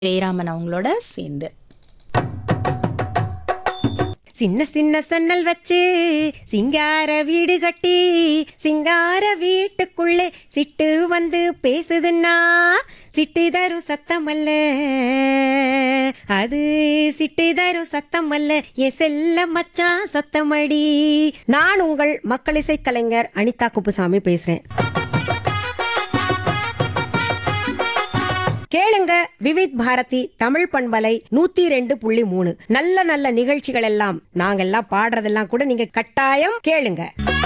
ஜெயராமன் அவங்களோட சேர்ந்து சின்ன சின்ன சன்னல் வச்சு சிங்கார வீடு கட்டி சிங்கார வீட்டுக்குள்ளே சிட்டு வந்து பேசுதுன்னா சிட்டு தரும் சத்தம் அல்ல அது சிட்டு தரும் சத்தம் அல்ல என் செல்ல மச்சான் சத்தமடி நான் உங்கள் மக்கள் இசை கலைஞர் அனிதா குப்புசாமி பேசுறேன் கேளுங்க விவித் பாரதி தமிழ் பண்பலை நூத்தி ரெண்டு புள்ளி மூணு நல்ல நல்ல நிகழ்ச்சிகள் எல்லாம் நாங்கெல்லாம் பாடுறதெல்லாம் கூட நீங்க கட்டாயம் கேளுங்க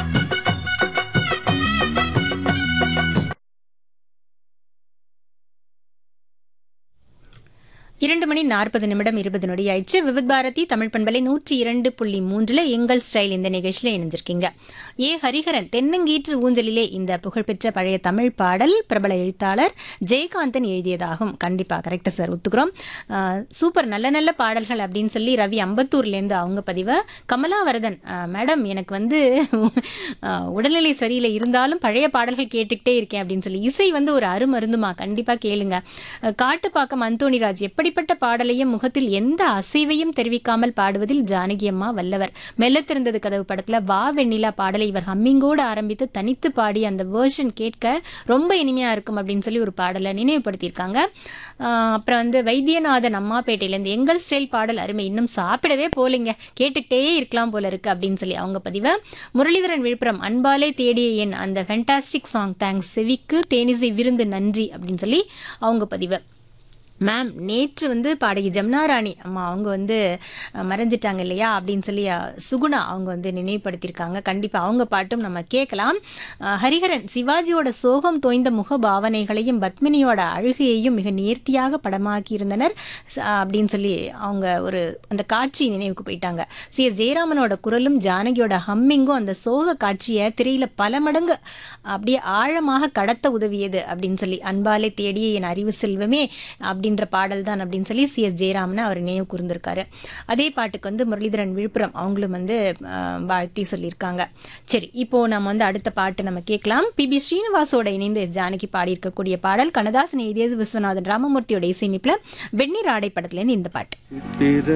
இரண்டு மணி நாற்பது நிமிடம் இருபது நொடி ஆயிடுச்சு விவித் பாரதி தமிழ் பண்பலை நூற்றி இரண்டு புள்ளி மூன்றில் எங்கள் ஸ்டைல் இந்த நிகழ்ச்சியில் இணைஞ்சிருக்கீங்க ஏ ஹரிஹரன் தென்னங்கீற்று ஊஞ்சலிலே இந்த புகழ்பெற்ற பழைய தமிழ் பாடல் பிரபல எழுத்தாளர் ஜெயகாந்தன் எழுதியதாகும் கண்டிப்பாக கரெக்டாக சார் ஒத்துக்கிறோம் ஆஹ், சூப்பர் நல்ல நல்ல பாடல்கள் அப்படின்னு சொல்லி ரவி அம்பத்தூர்லேருந்து அவங்க பதிவை கமலாவரதன் ஆஹ், மேடம் எனக்கு வந்து ஆஹ், உடல்நிலை சரியில்லை இருந்தாலும் பழைய பாடல்கள் கேட்டுக்கிட்டே இருக்கேன் அப்படின்னு சொல்லி இசை வந்து ஒரு அருமருந்துமா கண்டிப்பாக கேளுங்க அஹ், காட்டுப்பாக்கம் அந்தோணிராஜ் எப்படிப்பட்ட பாடலையும் முகத்தில் எந்த அசைவையும் தெரிவிக்காமல் பாடுவதில் ஜானகி அம்மா வல்லவர் மெல்ல திறந்தது கதவு படத்துல வா வெண்ணிலா பாடலை இவர் ஹம்மிங்கோடு ஆரம்பித்து தனித்து பாடி அந்த வேர்ஷன் கேட்க ரொம்ப இனிமையா இருக்கும் அப்படின்னு சொல்லி ஒரு பாடலை நினைவுபடுத்தியிருக்காங்க ஆஹ், அப்புறம் வந்து வைத்தியநாதன் அம்மாப்பேட்டையிலேருந்து எங்கள் ஸ்டைல் பாடல் அருமை இன்னும் சாப்பிடவே போலிங்க கேட்டுக்கிட்டே இருக்கலாம் போல இருக்கு அப்படின்னு சொல்லி அவங்க பதிவை முரளிதரன் விழுப்புரம் அன்பாலே தேடிய என் அந்த ஃபென்டாஸ்டிக் சாங் தேங்க்ஸ் செவிக்கு தேனிசை விருந்து நன்றி அப்படின்னு சொல்லி அவங்க பதிவு மேம் நேற்று வந்து பாடகி ஜமுனா ராணி அம்மா அவங்க வந்து அஹ், மறைஞ்சிட்டாங்க இல்லையா அப்படின்னு சொல்லி அஹ், சுகுணா அவங்க வந்து நினைவுபடுத்தியிருக்காங்க கண்டிப்பாக அவங்க பாட்டும் நம்ம கேட்கலாம் அஹ், ஹரிஹரன் சிவாஜியோட சோகம் தோய்ந்த முக பாவனைகளையும் பத்மினியோட அழுகையையும் மிக நேர்த்தியாக படமாக்கியிருந்தனர் ச- அப்படின்னு சொல்லி அவங்க ஒரு அந்த காட்சி நினைவுக்கு போயிட்டாங்க சி எஸ் ஜெயராமனோட குரலும் ஜானகியோட ஹம்மிங்கும் அந்த சோக காட்சியை திரையில பல மடங்கு அப்படியே ஆழமாக கடத்த உதவியது அப்படின்னு சொல்லி அன்பாலே தேடிய என் அறிவு செல்வமே அப்படின்ற பாடல் தான் அப்படின்னு சொல்லி சி எஸ் ஜெயராமன் அவர் நினைவு கூர்ந்திருக்காரு அதே பாட்டுக்கு வந்து முரளிதரன் விழுப்புரம் அவங்களும் வந்து ஆஹ், வாழ்த்தி சொல்லியிருக்காங்க சரி இப்போ நம்ம வந்து அடுத்த பாட்டு நம்ம கேட்கலாம் பி பி ஸ்ரீனிவாசோட இணைந்து எஸ் ஜானகி பாடியிருக்கக்கூடிய பாடல் கண்ணதாசன் எழுதியது விஸ்வநாதன் ராமமூர்த்தியோட இசையமைப்பில் வெந்நீர் ஆடை படத்துலேருந்து இந்த பாட்டு திரு